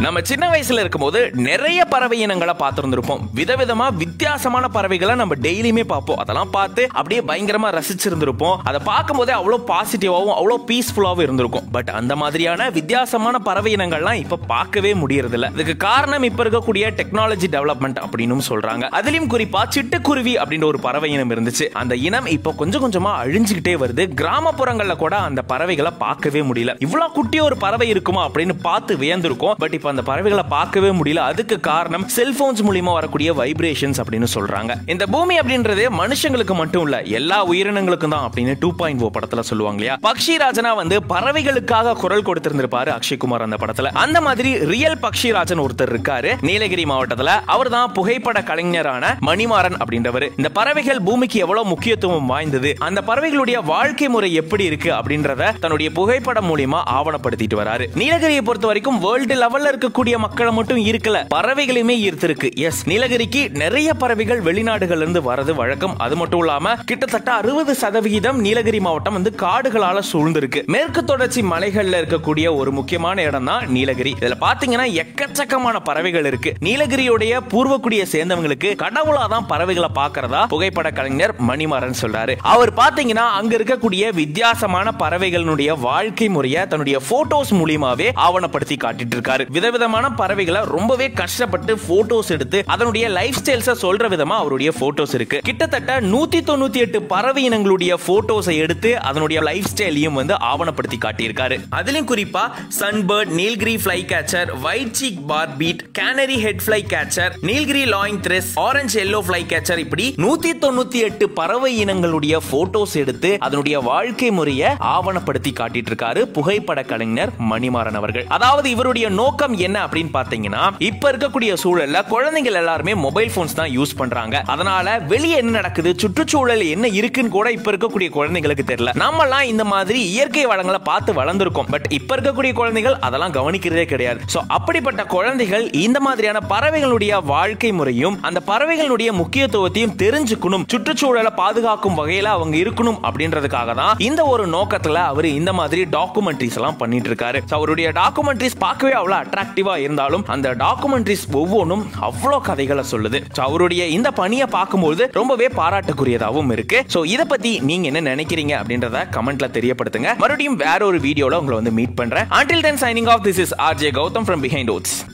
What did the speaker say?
நம்ம சின்ன வயசுல இருக்கும்போது நிறைய பறவை இனங்களை பார்த்திருந்திருப்போம் விதவிதமா வித்தியாசமான பறவைகளை நம்ம டெய்லியுமே பார்ப்போம் அதெல்லாம் பார்த்து அப்படியே பயங்கரமா ரசிச்சிருந்திருப்போம் அதை பார்க்கும்போதே அவ்வளோ பாசிட்டிவாகவும் அவ்வளோ பீஸ்ஃபுல்லாகவும் இருந்திருக்கும் பட் அந்த மாதிரியான வித்தியாசமான பறவை இனங்கள்லாம் இப்ப பார்க்கவே முடியறது இல்ல இதுக்கு காரணம் இப்ப இருக்கக்கூடிய டெக்னாலஜி டெவலப்மெண்ட் அப்படின்னு சொல்றாங்க அதுலயும் குறிப்பா சிட்டுக்குருவி அப்படின்ற ஒரு பறவை இனம் இருந்துச்சு அந்த இனம் இப்போ கொஞ்சம் கொஞ்சமா அழிஞ்சுக்கிட்டே வருது கிராமப்புறங்கள்ல கூட அந்த பறவைகளை பார்க்கவே முடியல இவ்வளவு குட்டி ஒரு பறவை இருக்குமா அப்படின்னு பார்த்து வியந்திருக்கும் பட் இப்போ அந்த பறவைகளை பார்க்கவே முடியல அதுக்கு காரணம் செல்போன்ஸ் மூலியமா வரக்கூடிய வைப்ரேஷன்ஸ் அப்படின்னு சொல்றாங்க இந்த பூமி அப்படின்றது மனுஷங்களுக்கு மட்டும் இல்ல எல்லா உயிரினங்களுக்கும் தான் அப்படின்னு டூ பாயிண்ட் ஓ படத்துல சொல்லுவாங்க இல்லையா பக்ஷி ராஜனா வந்து பறவைகளுக்காக குரல் கொடுத்திருந்திருப்பாரு அக்ஷய்குமார் அந்த படத்துல அந்த மாதிரி ரியல் பக்ஷி ராஜன் ஒருத்தர் இருக்காரு நீலகிரி மாவட்டத்துல அவர் தான் புகைப்பட கலைஞரான மணிமாறன் அப்படின்றவர் இந்த பறவைகள் பூமிக்கு எவ்வளவு முக்கியத்துவம் வாய்ந்தது அந்த பறவைகளுடைய வாழ்க்கை முறை எப்படி இருக்கு அப்படின்றத தன்னுடைய புகைப்படம் மூலியமா ஆவணப்படுத்திட்டு வராரு நீலகிரியை பொறுத்த வரைக்கும் வேர்ல்டு லெவல்ல இருக்கக்கூடிய மக்களை மட்டும் இருக்கல பறவைகளையுமே ஈர்த்திருக்கு எஸ் நீலகிரிக்கு நிறைய பறவைகள் வெளிநாடுகள்ல இருந்து வரது வழக்கம் அது மட்டும் இல்லாம கிட்டத்தட்ட அறுபது சதவிகிதம் நீலகிரி மாவட்டம் வந்து காடுகளால சூழ்ந்திருக்கு மேற்கு தொடர்ச்சி மலைகள்ல இருக்கக்கூடிய ஒரு முக்கியமான இடம் தான் நீலகிரி இதுல பாத்தீங்கன்னா எக்கச்சக்கமான பறவைகள் இருக்கு நீலகிரியுடைய பூர்வக்குடியை சேர்ந்தவங்களுக்கு கடவுளா தான் பறவைகளை பாக்குறதா புகைப்பட கலைஞர் மணிமாறன் சொல்றாரு அவர் பாத்தீங்கன்னா அங்க இருக்கக்கூடிய வித்தியாசமான பறவைகளுடைய வாழ்க்கை முறைய தன்னுடைய போட்டோஸ் மூலியமாவே ஆவணப்படுத்தி காட்டிட்டு இருக்காரு விதவிதமான பறவைகளை ரொம்பவே கஷ்டப்பட்டு போட்டோஸ் எடுத்து அதனுடைய லைஃப் ஸ்டைல்ஸ சொல்ற விதமா அவருடைய போட்டோஸ் இருக்கு கிட்டத்தட்ட நூத்தி தொண்ணூத்தி எட்டு பறவை இனங்களுடைய போட்டோஸை எடுத்து அதனுடைய லைஃப் ஸ்டைலையும் வந்து ஆவணப்படுத்தி காட்டியிருக்காரு அதுலயும் குறிப்பா sunbird Nilgiri flycatcher white cheek barbet canary head flycatcher Nilgiri laughing thrush orange yellow flycatcher இப்படி நூத்தி தொண்ணூத்தி எட்டு பறவை இனங்களுடைய போட்டோஸ் எடுத்து அதனுடைய வாழ்க்கை முறையை ஆவணப்படுத்தி காட்டிட்டு இருக்காரு புகைப்பட கலைஞர் மணிமாறன் அவர்கள் அதாவது இவருடைய நோக்கம் என்ன அப்படின்னு பாத்தீங்கன்னா இப்ப இருக்கக்கூடிய சூழல்ல குழந்தைகள் எல்லாருமே மொபைல் போன்ஸ் தான் யூஸ் பண்றாங்க அதனால வெளியே என்ன நடக்குது சுற்றுச்சூழல் என்ன இருக்குன்னு கூட இப்ப இருக்கக்கூடிய குழந்தைங்களுக்கு தெரியல நம்மலாம் இந்த மாதிரி இயற்கை வளங்களை பார்த்து வளர்ந்துருக்கோம் பட் இப்ப இருக்கக்கூடிய குழந்தைகள் அதெல்லாம் கவனிக்கிறதே கிடையாது சோ அப்படிப்பட்ட குழந்தைகள் இந்த மாதிரியான பறவைகளுடைய வாழ்க்கை முறையும் அந்த பறவைகளுடைய முக்கியத்துவத்தையும் தெரிஞ்சுக்கணும் சுற்றுச்சூழலை பாதுகாக்கும் வகையில அவங்க இருக்கணும் அப்படின்றதுக்காக தான் இந்த ஒரு நோக்கத்துல அவர் இந்த மாதிரி டாக்குமெண்ட்ரிஸ் எல்லாம் பண்ணிட்டு இருக்காரு So, அவருடைய டாக்குமெண்ட்ரிஸ் பார்க்கவே அவ்வளவு அட்ராக்டிவா இருந்தாலும் அந்த டாக்குமெண்ட்ரிஸ் ஒவ்வொன்றும் அவ்வளோ கதைகளை சொல்லுது So, அவருடைய இந்த பணியை பார்க்கும்போது ரொம்பவே பாராட்டுக்குரியதாகவும் இருக்கு ஸோ இதை பத்தி நீங்க என்ன நினைக்கிறீங்க அப்படின்றத கமெண்ட்ல தெரியப்படுத்துங்க மறுபடியும் வேற ஒரு வீடியோல உங்களை வந்து மீட் பண்றேன் until then signing off this is RJ Gautam from behind oats